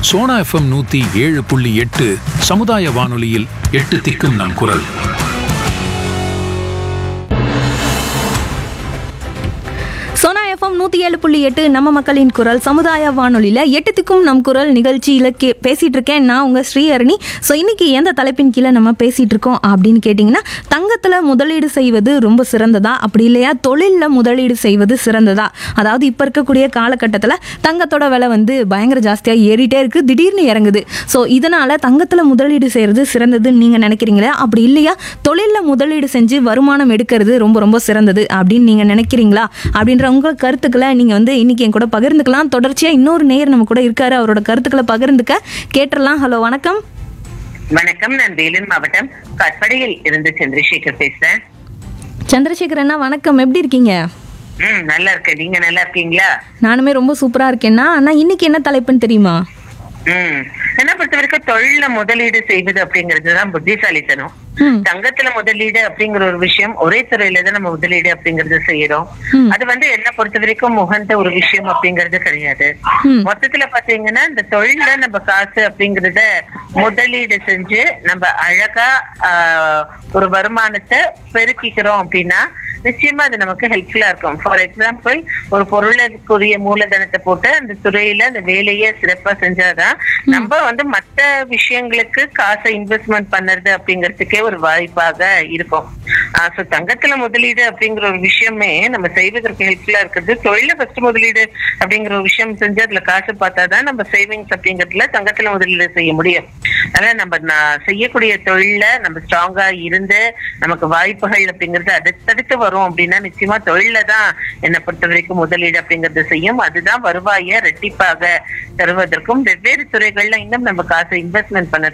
Sona FM நூத்தி ஏழு புள்ளி எட்டு சமுதாய வானொலியில் எட்டு திக்கும் நம் குரல் சோனா எஃப்எம் நூற்றி ஏழு புள்ளி எட்டு நம்ம மக்களின் குரல் சமுதாய வானொலியில் எட்டுத்துக்கும் நம் குரல் நிகழ்ச்சியில் கே பேசிகிட்டு இருக்கேன் நான் உங்கள் ஸ்ரீஹரணி ஸோ இன்னைக்கு எந்த தலைப்பின் கீழே நம்ம பேசிகிட்டு இருக்கோம் அப்படின்னு கேட்டிங்கன்னா தங்கத்தில் முதலீடு செய்வது ரொம்ப சிறந்ததா அப்படி இல்லையா தொழிலில் முதலீடு செய்வது சிறந்ததா அதாவது இப்போ இருக்கக்கூடிய காலகட்டத்தில் தங்கத்தோட விலை வந்து பயங்கர ஜாஸ்தியாக ஏறிட்டே இருக்குது திடீர்னு இறங்குது ஸோ இதனால் தங்கத்தில் முதலீடு செய்கிறது சிறந்ததுன்னு நீங்கள் நினைக்கிறீங்களா அப்படி இல்லையா தொழிலில் முதலீடு செஞ்சு வருமானம் எடுக்கிறது ரொம்ப ரொம்ப சிறந்தது அப்படின்னு நீங்கள் நினைக்கிறீங்களா அப்படின்ற உங்கள் கருத்துக்களை நீங்கள் வந்து இன்னைக்கு என் கூட பகிர்ந்துக்கலாம் தொடர்ச்சியாக இன்னொரு நேயர் நம்ம கூட இருக்காரு அவரோட கருத்துக்களை பகிர்ந்துக்க கேட்டுடலாம் ஹலோ வணக்கம் வணக்கம் நான் வேலூர் மாவட்டம் கட்படையில் இருந்து சந்திரசேகர் பேசுறேன் சந்திரசேகர் அண்ணா வணக்கம் எப்படி இருக்கீங்க ம் நல்லா இருக்கேன் நீங்க நல்லா இருக்கீங்களா நானுமே ரொம்ப சூப்பராக இருக்கேன்னா அண்ணா இன்னைக்கு என்ன தலைப்புன்னு தெரியுமா ம் என்ன பொறுத்த வரைக்கும் தொழில முதலீடு செய்வது அப்படிங்கிறது தான் புத்திசாலித்தனம் ம் தங்கத்துல முதலீடு அப்படிங்கிற ஒரு விஷயம் ஒரே துறையில தான் நம்ம முதலீடு அப்படிங்கறது செய்யறோம் ம். அது வந்து என்ன பொறுத்த வரைக்கும் உகந்த ஒரு விஷயம் அப்படிங்கிறது கிடையாது ம். மொத்தத்துல பாத்தீங்கன்னா இந்த தொழில நம்ம காசு அப்படிங்கறத முதலீடு செஞ்சு நம்ம அழகா ஆஹ், ஒரு வருமானத்தை பெருக்கிக்கிறோம் அப்படின்னா நிச்சயமா அது நமக்கு ஹெல்ப்ஃபுல்லா இருக்கும் ஃபார் எக்ஸாம்பிள் ஒரு பொருளுக்குரிய மூலதனத்தை போட்டு அந்த துறையில அந்த வேலையை சிறப்பா செஞ்சாதான் நம்ம வந்து மத்த விஷயங்களுக்கு காசை இன்வெஸ்ட்மெண்ட் பண்ணுறது அப்படிங்கிறதுக்கே ஒரு வாய்ப்பாக இருக்கும் சோ தங்கத்துல முதலீடு அப்படிங்கிற ஒரு விஷயமே நம்ம செய்வதற்கு ஹெல்ப்ஃபுல்லா இருக்கிறது தொழில ஃபர்ஸ்ட் முதலீடு அப்படிங்கிற ஒரு விஷயம் செஞ்சு அதுல காசு பார்த்தாதான் நம்ம சேவிங்ஸ் அப்படிங்கறதுல தங்கத்துல முதலீடு செய்ய முடியும் அதனால நம்ம நான் செய்யக்கூடிய தொழில நம்ம ஸ்ட்ராங்கா இருந்து நமக்கு வாய்ப்புகள் அப்படிங்கிறது அடுத்தடுத்து வரும் அப்படின்னா நிச்சயமா தொழில தான் என்னை பொறுத்த வரைக்கும் முதலீடு அப்படிங்கறது செய்யும் அதுதான் வருவாயை ரெட்டிப்பாக தருவதற்கும் வெவ்வேறு துறைகள்ல இன்னும் நம்ம காசை இன்வெஸ்ட்மெண்ட் பண்ண